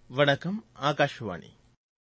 வணக்கம் ஆகாஷவாணி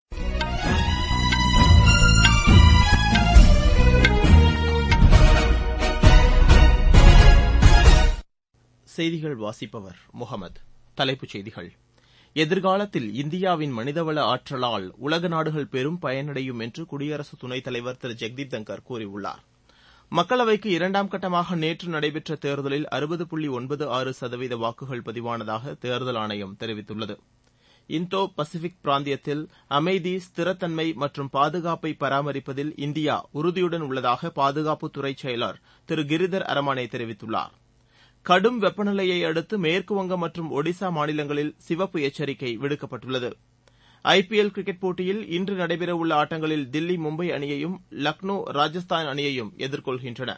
செய்திகள் வாசிப்பவர் முகமது தலைப்புச் செய்திகள் எதிர்காலத்தில் இந்தியாவின் மனிதவள ஆற்றலால் உலக நாடுகள் பெரும் பயனடையும் என்று குடியரசு துணைத் தலைவர் திரு ஜெக்தீப் தங்கர் கூறியுள்ளார் மக்களவைக்கு இரண்டாம் கட்டமாக நேற்று நடைபெற்ற தேர்தலில் அறுபது புள்ளி ஒன்பது ஆறு சதவீத வாக்குகள் பதிவானதாக தேர்தல் ஆணையம் தெரிவித்துள்ளது இந்தோ பசிபிக் பிராந்தியத்தில் அமைதி ஸ்திரத்தன்மை மற்றும் பாதுகாப்பை பராமரிப்பதில் இந்தியா உறுதியுடன் உள்ளதாக பாதுகாப்புத்துறை செயலர் திரு கிரிதர் அரமானே தெரிவித்துள்ளார் கடும் வெப்பநிலையை அடுத்து மேற்குவங்கம் மற்றும் ஒடிசா மாநிலங்களில் சிவப்பு எச்சரிக்கை விடுக்கப்பட்டுள்ளது ஐபிஎல் கிரிக்கெட் போட்டியில் இன்று நடைபெறவுள்ள ஆட்டங்களில் தில்லி மும்பை அணியையும் லக்னோ ராஜஸ்தான் அணியையும் எதிர்கொள்கின்றன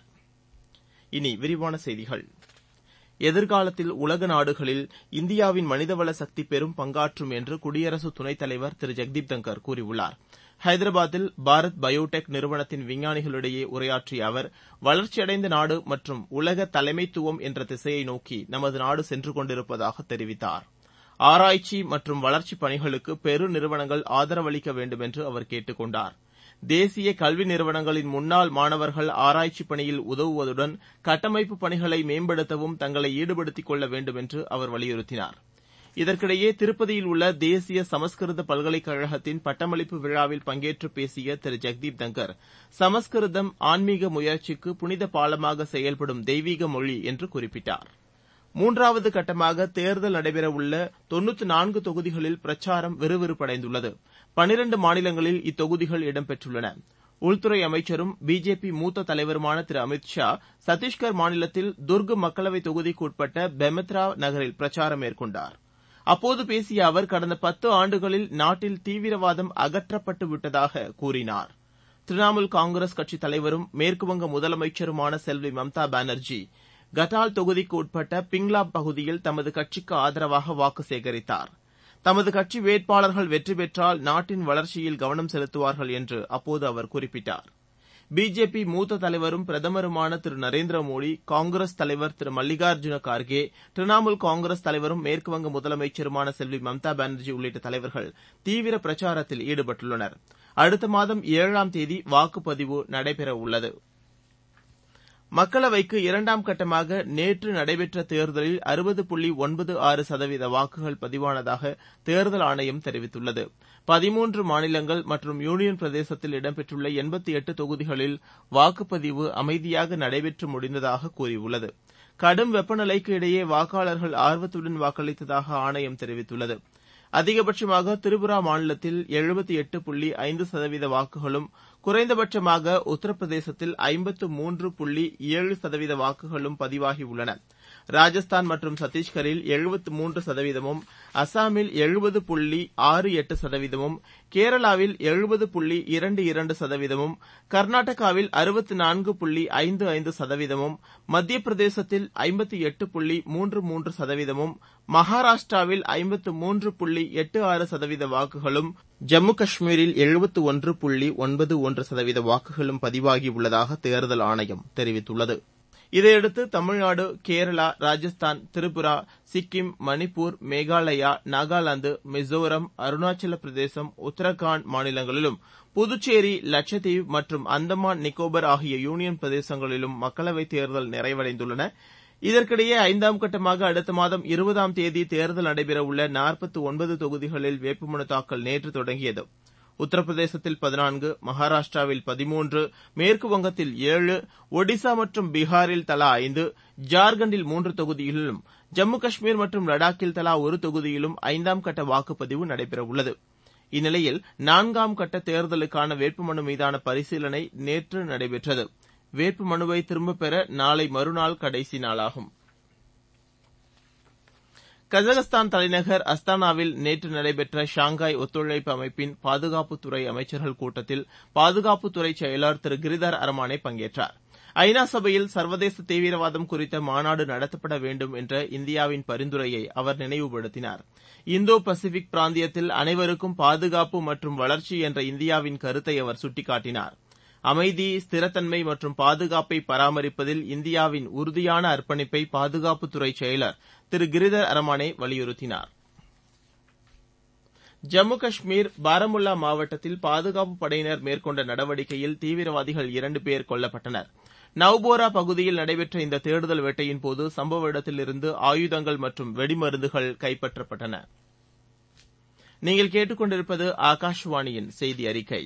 இனி விரிவான செய்திகள் எதிர்காலத்தில் உலக நாடுகளில் இந்தியாவின் மனிதவள சக்தி பெரும் பங்காற்றும் என்று குடியரசு துணைத் தலைவர் திரு ஜெக்தீப் தங்கர் கூறியுள்ளார் ஹைதராபாத்தில் பாரத் பயோடெக் நிறுவனத்தின் விஞ்ஞானிகளிடையே உரையாற்றிய அவர் வளர்ச்சியடைந்த நாடு மற்றும் உலக தலைமைத்துவம் என்ற திசையை நோக்கி நமது நாடு சென்று கொண்டிருப்பதாக தெரிவித்தார் ஆராய்ச்சி மற்றும் வளர்ச்சிப் பணிகளுக்கு பெரு நிறுவனங்கள் ஆதரவளிக்க வேண்டும் என்று அவர் கேட்டுக் கொண்டார் தேசிய கல்வி நிறுவனங்களின் முன்னாள் மாணவர்கள் ஆராய்ச்சிப் பணியில் உதவுவதுடன் கட்டமைப்பு பணிகளை மேம்படுத்தவும் தங்களை ஈடுபடுத்திக் கொள்ள வேண்டும் என்று அவர் வலியுறுத்தினார் இதற்கிடையே திருப்பதியில் உள்ள தேசிய சமஸ்கிருத பல்கலைக்கழகத்தின் பட்டமளிப்பு விழாவில் பங்கேற்று பேசிய திரு ஜெக்தீப் தங்கர் சமஸ்கிருதம் ஆன்மீக முயற்சிக்கு புனித பாலமாக செயல்படும் தெய்வீக மொழி என்று குறிப்பிட்டார் மூன்றாவது கட்டமாக தேர்தல் நடைபெறவுள்ள தொன்னூற்று நான்கு தொகுதிகளில் பிரச்சாரம் விறுவிறுப்படைந்துள்ளது பனிரண்டு மாநிலங்களில் இத்தொகுதிகள் இடம்பெற்றுள்ளன உள்துறை அமைச்சரும் பிஜேபி மூத்த தலைவருமான திரு அமித் ஷா சத்தீஸ்கர் மாநிலத்தில் துர்க் மக்களவைத் தொகுதிக்கு உட்பட்ட பெமெத்ரா நகரில் பிரச்சாரம் மேற்கொண்டார் அப்போது பேசிய அவர் கடந்த பத்து ஆண்டுகளில் நாட்டில் தீவிரவாதம் அகற்றப்பட்டு விட்டதாக கூறினார் திரிணாமுல் காங்கிரஸ் கட்சித் தலைவரும் மேற்குவங்க முதலமைச்சருமான செல்வி மம்தா பானர்ஜி கட்டால் தொகுதிக்கு உட்பட்ட பிங்லாப் பகுதியில் தமது கட்சிக்கு ஆதரவாக வாக்கு சேகரித்தார் தமது கட்சி வேட்பாளர்கள் வெற்றி பெற்றால் நாட்டின் வளர்ச்சியில் கவனம் செலுத்துவார்கள் என்று அப்போது அவர் குறிப்பிட்டார் பிஜேபி மூத்த தலைவரும் பிரதமருமான திரு நரேந்திர மோடி காங்கிரஸ் தலைவர் திரு மல்லிகார்ஜுன கார்கே திரிணாமுல் காங்கிரஸ் தலைவரும் மேற்குவங்க முதலமைச்சருமான செல்வி மம்தா பானர்ஜி உள்ளிட்ட தலைவர்கள் தீவிர பிரச்சாரத்தில் ஈடுபட்டுள்ளனர் அடுத்த மாதம் ஏழாம் தேதி வாக்குப்பதிவு நடைபெறவுள்ளது மக்களவைக்கு இரண்டாம் கட்டமாக நேற்று நடைபெற்ற தேர்தலில் அறுபது புள்ளி ஒன்பது ஆறு சதவீத வாக்குகள் பதிவானதாக தேர்தல் ஆணையம் தெரிவித்துள்ளது பதிமூன்று மாநிலங்கள் மற்றும் யூனியன் பிரதேசத்தில் இடம்பெற்றுள்ள எண்பத்தி எட்டு தொகுதிகளில் வாக்குப்பதிவு அமைதியாக நடைபெற்று முடிந்ததாக கூறியுள்ளது கடும் வெப்பநிலைக்கு இடையே வாக்காளர்கள் ஆர்வத்துடன் வாக்களித்ததாக ஆணையம் தெரிவித்துள்ளது அதிகபட்சமாக திரிபுரா மாநிலத்தில் எழுபத்தி எட்டு புள்ளி ஐந்து சதவீத வாக்குகளும் குறைந்தபட்சமாக உத்தரப்பிரதேசத்தில் ஐம்பத்து மூன்று புள்ளி ஏழு சதவீத வாக்குகளும் பதிவாகியுள்ளன ராஜஸ்தான் மற்றும் சத்தீஸ்கரில் எழுபத்து மூன்று சதவீதமும் அசாமில் எழுபது புள்ளி ஆறு எட்டு சதவீதமும் கேரளாவில் எழுபது புள்ளி இரண்டு இரண்டு சதவீதமும் கர்நாடகாவில் அறுபத்து நான்கு புள்ளி ஐந்து ஐந்து சதவீதமும் மத்திய பிரதேசத்தில் ஐம்பத்து எட்டு புள்ளி மூன்று மூன்று சதவீதமும் மகாராஷ்டிராவில் ஐம்பத்து மூன்று புள்ளி எட்டு ஆறு சதவீத வாக்குகளும் ஜம்மு காஷ்மீரில் எழுபத்து ஒன்று புள்ளி ஒன்பது ஒன்று சதவீத வாக்குகளும் பதிவாகியுள்ளதாக தேர்தல் ஆணையம் தெரிவித்துள்ளது இதையடுத்து தமிழ்நாடு கேரளா ராஜஸ்தான் திரிபுரா சிக்கிம் மணிப்பூர் மேகாலயா நாகாலாந்து மிசோரம் அருணாச்சல பிரதேசம் உத்தரகாண்ட் மாநிலங்களிலும் புதுச்சேரி லட்சத்தீவு மற்றும் அந்தமான் நிக்கோபர் ஆகிய யூனியன் பிரதேசங்களிலும் மக்களவைத் தேர்தல் நிறைவடைந்துள்ளன இதற்கிடையே ஐந்தாம் கட்டமாக அடுத்த மாதம் இருபதாம் தேதி தேர்தல் நடைபெறவுள்ள நாற்பத்து ஒன்பது தொகுதிகளில் வேட்புமனு தாக்கல் நேற்று தொடங்கியது உத்தரப்பிரதேசத்தில் பதினான்கு மகாராஷ்டிராவில் பதிமூன்று மேற்குவங்கத்தில் ஏழு ஒடிசா மற்றும் பீகாரில் தலா ஐந்து ஜார்க்கண்டில் மூன்று தொகுதிகளிலும் ஜம்மு காஷ்மீர் மற்றும் லடாக்கில் தலா ஒரு தொகுதியிலும் ஐந்தாம் கட்ட வாக்குப்பதிவு நடைபெறவுள்ளது இந்நிலையில் நான்காம் கட்ட தேர்தலுக்கான வேட்புமனு மீதான பரிசீலனை நேற்று நடைபெற்றது வேட்புமனுவை திரும்பப் பெற நாளை மறுநாள் கடைசி நாளாகும் கஜகஸ்தான் தலைநகர் அஸ்தானாவில் நேற்று நடைபெற்ற ஷாங்காய் ஒத்துழைப்பு அமைப்பின் பாதுகாப்புத்துறை அமைச்சர்கள் கூட்டத்தில் பாதுகாப்புத்துறை செயலர் திரு கிரிதார் அரமானே பங்கேற்றார் ஐநா சபையில் சர்வதேச தீவிரவாதம் குறித்த மாநாடு நடத்தப்பட வேண்டும் என்ற இந்தியாவின் பரிந்துரையை அவர் நினைவுபடுத்தினார் இந்தோ பசிபிக் பிராந்தியத்தில் அனைவருக்கும் பாதுகாப்பு மற்றும் வளர்ச்சி என்ற இந்தியாவின் கருத்தை அவர் சுட்டிக்காட்டினார் அமைதி ஸ்திரத்தன்மை மற்றும் பாதுகாப்பை பராமரிப்பதில் இந்தியாவின் உறுதியான அர்ப்பணிப்பை பாதுகாப்புத்துறை செயலர் திரு கிரிதர் அரமானே வலியுறுத்தினார் ஜம்மு காஷ்மீர் பாரமுல்லா மாவட்டத்தில் பாதுகாப்பு படையினர் மேற்கொண்ட நடவடிக்கையில் தீவிரவாதிகள் இரண்டு பேர் கொல்லப்பட்டனர் நவ்போரா பகுதியில் நடைபெற்ற இந்த தேடுதல் வேட்டையின்போது சம்பவ இடத்திலிருந்து ஆயுதங்கள் மற்றும் வெடிமருந்துகள் கைப்பற்றப்பட்டன நீங்கள் கேட்டுக்கொண்டிருப்பது ஆகாஷவாணியின் செய்தி அறிக்கை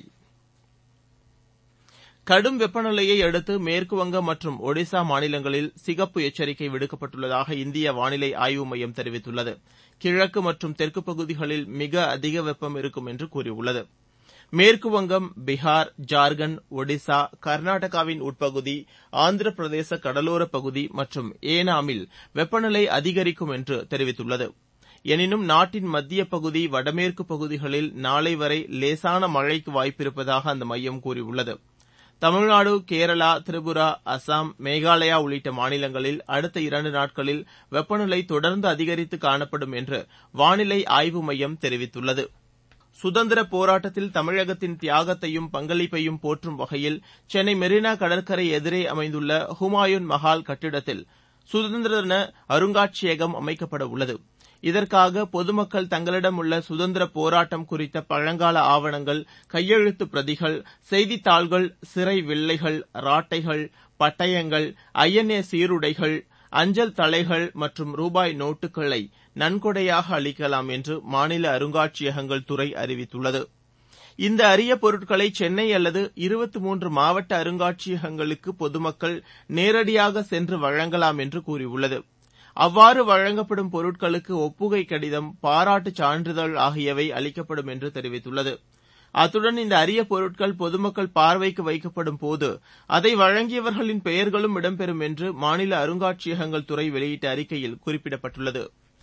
கடும் வெப்பநிலையை அடுத்து மேற்குவங்கம் மற்றும் ஒடிசா மாநிலங்களில் சிகப்பு எச்சரிக்கை விடுக்கப்பட்டுள்ளதாக இந்திய வானிலை ஆய்வு மையம் தெரிவித்துள்ளது கிழக்கு மற்றும் தெற்கு பகுதிகளில் மிக அதிக வெப்பம் இருக்கும் என்று கூறியுள்ளது மேற்குவங்கம் பீகார் ஜார்க்கண்ட் ஒடிசா கர்நாடகாவின் உட்பகுதி ஆந்திர பிரதேச கடலோரப் பகுதி மற்றும் ஏனாமில் வெப்பநிலை அதிகரிக்கும் என்று தெரிவித்துள்ளது எனினும் நாட்டின் மத்திய பகுதி வடமேற்கு பகுதிகளில் நாளை வரை லேசான மழைக்கு வாய்ப்பிருப்பதாக அந்த மையம் கூறியுள்ளது தமிழ்நாடு கேரளா திரிபுரா அசாம் மேகாலயா உள்ளிட்ட மாநிலங்களில் அடுத்த இரண்டு நாட்களில் வெப்பநிலை தொடர்ந்து அதிகரித்து காணப்படும் என்று வானிலை ஆய்வு மையம் தெரிவித்துள்ளது சுதந்திர போராட்டத்தில் தமிழகத்தின் தியாகத்தையும் பங்களிப்பையும் போற்றும் வகையில் சென்னை மெரினா கடற்கரை எதிரே அமைந்துள்ள ஹுமாயூன் மஹால் கட்டிடத்தில் சுதந்திர தின அருங்காட்சியகம் அமைக்கப்பட உள்ளது இதற்காக பொதுமக்கள் தங்களிடம் உள்ள சுதந்திர போராட்டம் குறித்த பழங்கால ஆவணங்கள் கையெழுத்து பிரதிகள் செய்தித்தாள்கள் சிறை வில்லைகள் ராட்டைகள் பட்டயங்கள் ஐஎன்ஏ சீருடைகள் அஞ்சல் தலைகள் மற்றும் ரூபாய் நோட்டுகளை நன்கொடையாக அளிக்கலாம் என்று மாநில அருங்காட்சியகங்கள் துறை அறிவித்துள்ளது இந்த அரிய பொருட்களை சென்னை அல்லது இருபத்தி மூன்று மாவட்ட அருங்காட்சியகங்களுக்கு பொதுமக்கள் நேரடியாக சென்று வழங்கலாம் என்று கூறியுள்ளது அவ்வாறு வழங்கப்படும் பொருட்களுக்கு ஒப்புகை கடிதம் பாராட்டுச் சான்றிதழ் ஆகியவை அளிக்கப்படும் என்று தெரிவித்துள்ளது அத்துடன் இந்த அரிய பொருட்கள் பொதுமக்கள் பார்வைக்கு வைக்கப்படும் போது அதை வழங்கியவர்களின் பெயர்களும் இடம்பெறும் என்று மாநில அருங்காட்சியகங்கள் துறை வெளியிட்ட அறிக்கையில் குறிப்பிடப்பட்டுள்ளது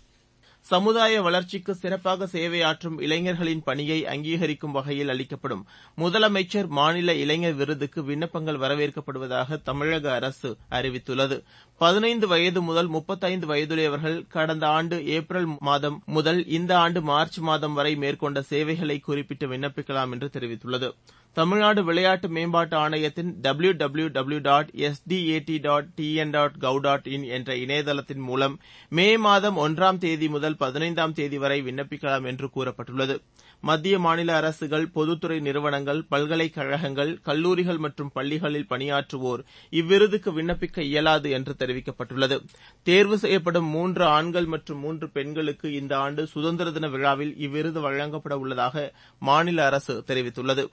சமுதாய வளர்ச்சிக்கு சிறப்பாக சேவையாற்றும் இளைஞர்களின் பணியை அங்கீகரிக்கும் வகையில் அளிக்கப்படும் முதலமைச்சர் மாநில இளைஞர் விருதுக்கு விண்ணப்பங்கள் வரவேற்கப்படுவதாக தமிழக அரசு அறிவித்துள்ளது பதினைந்து வயது முதல் முப்பத்தைந்து வயதுடையவர்கள் கடந்த ஆண்டு ஏப்ரல் மாதம் முதல் இந்த ஆண்டு மார்ச் மாதம் வரை மேற்கொண்ட சேவைகளை குறிப்பிட்டு விண்ணப்பிக்கலாம் என்று தெரிவித்துள்ளது தமிழ்நாடு விளையாட்டு மேம்பாட்டு ஆணையத்தின் W W W dot SDAT dot TN dot gov dot in என்ற இணையதளத்தின் மூலம் மே மாதம் ஒன்றாம் தேதி முதல் பதினைந்தாம் தேதி வரை விண்ணப்பிக்கலாம் என்று கூறப்பட்டுள்ளது மத்திய மாநில அரசுகள் பொதுத்துறை நிறுவனங்கள் பல்கலைக்கழகங்கள் கல்லூரிகள் மற்றும் பள்ளிகளில் பணியாற்றுவோர் இவ்விருதுக்கு விண்ணப்பிக்க இயலாது என்று தெரிவிக்கப்பட்டுள்ளது தேர்வு செய்யப்படும் மூன்று ஆண்கள் மற்றும் மூன்று பெண்களுக்கு இந்த ஆண்டு சுதந்திர தின விழாவில் இவ்விருது வழங்கப்பட உள்ளதாக மாநில அரசு தெரிவித்துள்ளது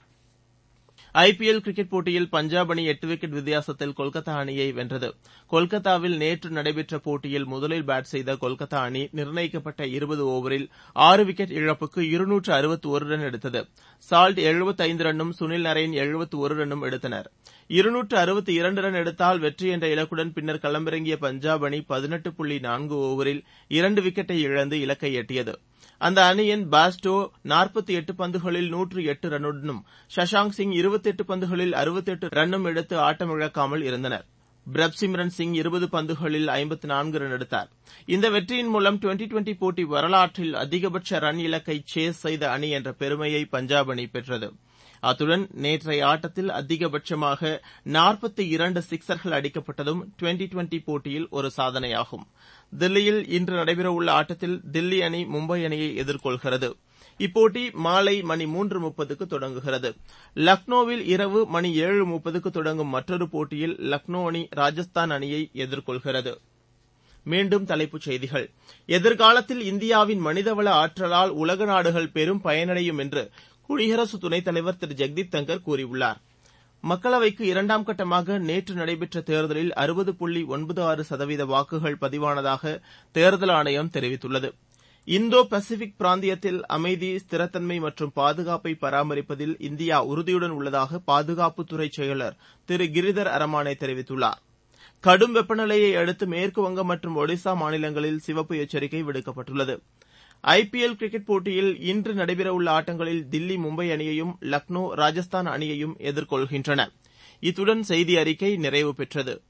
ஐபிஎல் கிரிக்கெட் போட்டியில் பஞ்சாப் அணி எட்டு விக்கெட் வித்தியாசத்தில் கொல்கத்தா அணியை வென்றது கொல்கத்தாவில் நேற்று நடைபெற்ற போட்டியில் முதலில் பேட் செய்த கொல்கத்தா அணி நிர்ணயிக்கப்பட்ட இருபது ஒவரில் ஆறு விக்கெட் இழப்புக்கு இருநூற்று அறுபத்து ஒரு ரன் எடுத்தது சால்ட் எழுபத்தைந்து ரன்னும் சுனில் நரேன் எழுபத்து ஒரு ரன்னும் எடுத்தனர் இருநூற்று அறுபத்து இரண்டு ரன் எடுத்தால் வெற்றி என்ற இலக்குடன் பின்னர் களமிறங்கிய பஞ்சாப் அணி பதினெட்டு புள்ளி நான்கு ஒவரில் இரண்டு விக்கெட்டை இழந்து இலக்கை எட்டியது அந்த அணியின் பாஸ்டோ நாற்பத்தி எட்டு பந்துகளில் நூற்று எட்டு ரன்னுடனும் சஷாங்க் சிங் இருபத்தெட்டு பந்துகளில் அறுபத்தெட்டு ரன்னும் எடுத்து ஆட்டமிழக்காமல் இருந்தனர் பிரப்சிம்ரன் சிங் இருபது பந்துகளில் ஐம்பத்து நான்கு ரன் எடுத்தார் இந்த வெற்றியின் மூலம் டுவெண்டி டுவெண்டி போட்டி வரலாற்றில் அதிகபட்ச ரன் இலக்கை சேஸ் செய்த அணி என்ற பெருமையை பஞ்சாப் அணி பெற்றது அத்துடன் நேற்றைய ஆட்டத்தில் அதிகபட்சமாக நாற்பத்தி இரண்டு சிக்சர்கள் அடிக்கப்பட்டதும் டுவெண்டி டுவெண்டி போட்டியில் ஒரு சாதனையாகும் தில்லியில் இன்று நடைபெறவுள்ள ஆட்டத்தில் தில்லி அணி மும்பை அணியை எதிர்கொள்கிறது இப்போட்டி மாலை மணி மூன்று முப்பதுக்கு தொடங்குகிறது லக்னோவில் இரவு மணி ஏழு முப்பதுக்கு தொடங்கும் மற்றொரு போட்டியில் லக்னோ அணி ராஜஸ்தான் அணியை எதிர்கொள்கிறது மீண்டும் தலைப்புச் செய்திகள் எதிர்காலத்தில் இந்தியாவின் மனிதவள ஆற்றலால் உலக நாடுகள் பெரும் பயனடையும் என்று குடியரசு துணைத் தலைவர் திரு ஜெக்தீப் தங்கர் கூறியுள்ளார் மக்களவைக்கு இரண்டாம் கட்டமாக நேற்று நடைபெற்ற தேர்தலில் அறுபது புள்ளி ஒன்பது ஆறு சதவீத வாக்குகள் பதிவானதாக தேர்தல் ஆணையம் தெரிவித்துள்ளது இந்தோ பசிபிக் பிராந்தியத்தில் அமைதி ஸ்திரத்தன்மை மற்றும் பாதுகாப்பை பராமரிப்பதில் இந்தியா உறுதியுடன் உள்ளதாக பாதுகாப்புத்துறை செயலர் திரு கிரிதர் அரமானே தெரிவித்துள்ளார் கடும் வெப்பநிலையை அடுத்து மேற்குவங்கம் மற்றும் ஒடிசா மாநிலங்களில் சிவப்பு எச்சரிக்கை விடுக்கப்பட்டுள்ளது ஐபிஎல் கிரிக்கெட் போட்டியில் இன்று நடைபெறவுள்ள ஆட்டங்களில் தில்லி மும்பை அணியையும் லக்னோ ராஜஸ்தான் அணியையும் எதிர்கொள்கின்றன இத்துடன் செய்தி அறிக்கை நிறைவு பெற்றது